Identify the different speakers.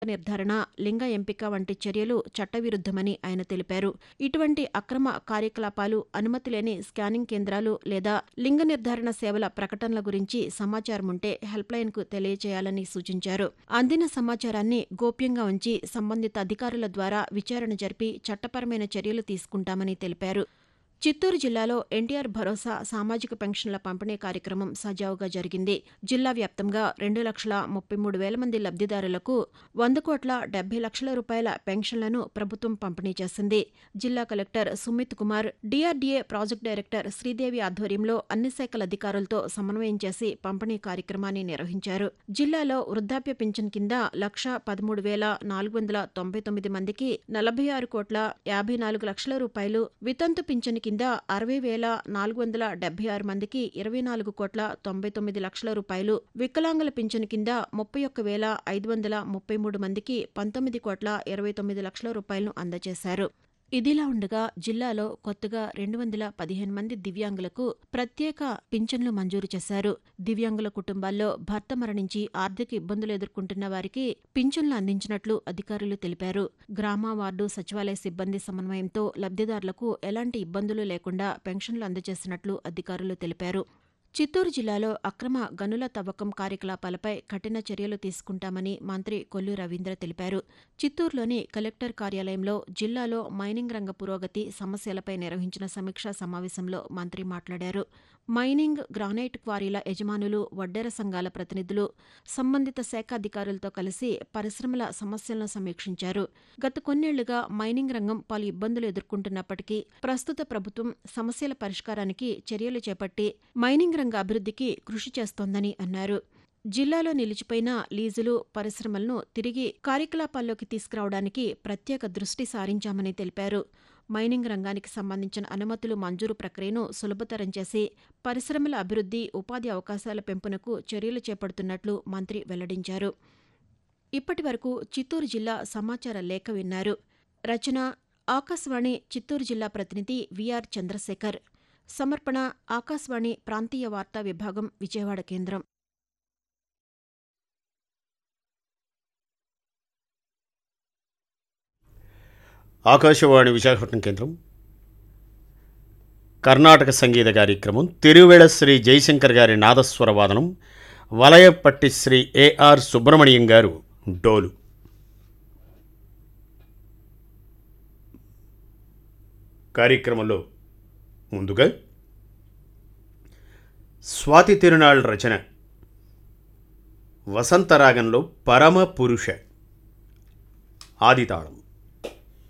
Speaker 1: నిర్ధారణ లింగ ఎంపిక వంటి చర్యలు చట్టవిరుద్ధమని ఆయన తెలిపారు ఇటువంటి అక్రమ కార్యకలాపాలు అనుమతి లేని స్కానింగ్ కేంద్రాలు లేదా లింగ నిర్ధారణ సేవల ప్రకటనల గురించి సమాచారం ఉంటే హెల్ప్లైన్కు తెలియజేయాలని సూచించారు అందిన సమాచారాన్ని గోప్యంగా ఉంచి సంబంధిత అధికారుల ద్వారా విచారణ జరిపి చట్టపరమైన చర్యలు తీసుకుంటామని తెలిపారు చిత్తూరు జిల్లాలో ఎన్టీఆర్ భరోసా సామాజిక పెన్షన్ల పంపిణీ కార్యక్రమం సజావుగా జరిగింది జిల్లా వ్యాప్తంగా రెండు లక్షల ముప్పై మూడు వేల మంది లబ్దిదారులకు వంద కోట్ల డెబ్బై లక్షల రూపాయల పెన్షన్లను ప్రభుత్వం పంపిణీ చేసింది జిల్లా collector Sumit Kumar DRDA project director Sridevi ఆధ్వర్యంలో అన్ని శాఖల అధికారులతో సమన్వయం చేసి పంపిణీ కార్యక్రమాన్ని నిర్వహించారు జిల్లాలో వృద్ధాప్య పింఛన్ కింద లక్ష పదమూడు వేల నాలుగు వందల తొంభై తొమ్మిది మందికి నలభై ఆరు కోట్ల యాభై నాలుగు లక్షల రూపాయలు వితంతు పింఛన్ కింద అరవై వేల నాలుగు వందల డెబ్బై ఆరు మందికి ఇరవై నాలుగు కోట్ల తొంభై తొమ్మిది లక్షల రూపాయలు వికలాంగుల పింఛన్ కింద ముప్పై ఒక్క వేల ఐదు వందల ముప్పై మూడు మందికి పంతొమ్మిది కోట్ల ఇరవై తొమ్మిది లక్షల రూపాయలను అందజేశారు ఇదిలా ఉండగా జిల్లాలో కొత్తగా రెండు వందల పదిహేను మంది దివ్యాంగులకు ప్రత్యేక పింఛన్లు మంజూరు చేశారు దివ్యాంగుల కుటుంబాల్లో భర్త మరణించి ఆర్థిక ఇబ్బందులు ఎదుర్కొంటున్న వారికి పింఛన్లు అందించినట్లు అధికారులు తెలిపారు గ్రామ వార్డు సచివాలయ సిబ్బంది సమన్వయంతో లబ్దిదారులకు ఎలాంటి ఇబ్బందులు లేకుండా పెన్షన్లు అందజేసినట్లు అధికారులు తెలిపారు చిత్తూరు జిల్లాలో అక్రమ గనుల తవ్వకం కార్యకలాపాలపై కఠిన చర్యలు తీసుకుంటామని మంత్రి కొల్లు రవీంద్ర తెలిపారు చిత్తూరులోని కలెక్టర్ కార్యాలయంలో జిల్లాలో మైనింగ్ రంగ పురోగతి సమస్యలపై నిర్వహించిన సమీక్షా సమావేశంలో మంత్రి మాట్లాడారు మైనింగ్ గ్రానైట్ క్వారీల యజమానులు వడ్డెర సంఘాల ప్రతినిధులు సంబంధిత శాఖ అధికారులతో కలిసి పరిశ్రమల సమస్యలను సమీక్షించారు గత కొన్నేళ్లుగా మైనింగ్ రంగం పలు ఇబ్బందులు ఎదుర్కొంటున్నప్పటికీ ప్రస్తుత ప్రభుత్వం సమస్యల పరిష్కారానికి చర్యలు చేపట్టి మైనింగ్ రంగ అభివృద్ధికి కృషి చేస్తోందని అన్నారు జిల్లాలో నిలిచిపోయిన లీజులు పరిశ్రమలను తిరిగి కార్యకలాపాల్లోకి తీసుకురావడానికి ప్రత్యేక దృష్టి సారించామని తెలిపారు మైనింగ్ రంగానికి సంబంధించిన అనుమతులు మంజూరు ప్రక్రియను సులభతరం చేసి పరిశ్రమల అభివృద్ధి ఉపాధి అవకాశాల పెంపునకు చర్యలు చేపడుతున్నట్లు మంత్రి వెల్లడించారు ఇప్పటి వరకు చిత్తూరు జిల్లా సమాచార లేఖ విన్నారు రచన ఆకాశవాణి చిత్తూరు జిల్లా ప్రతినిధి విఆర్ చంద్రశేఖర్ సమర్పణ ఆకాశవాణి ప్రాంతీయ వార్తా విభాగం విజయవాడ కేంద్రం
Speaker 2: ఆకాశవాణి విశాఖపట్నం కేంద్రం కర్ణాటక సంగీత కార్యక్రమం తిరువేళ శ్రీ జయశంకర్ గారి నాదస్వర వాదనం వలయపట్టి శ్రీ ఏఆర్ సుబ్రహ్మణ్యం గారు డోలు కార్యక్రమంలో ముందుగా స్వాతి తిరునాళ్ళ రచన వసంతరాగంలో పరమ పురుష ఆదితాళం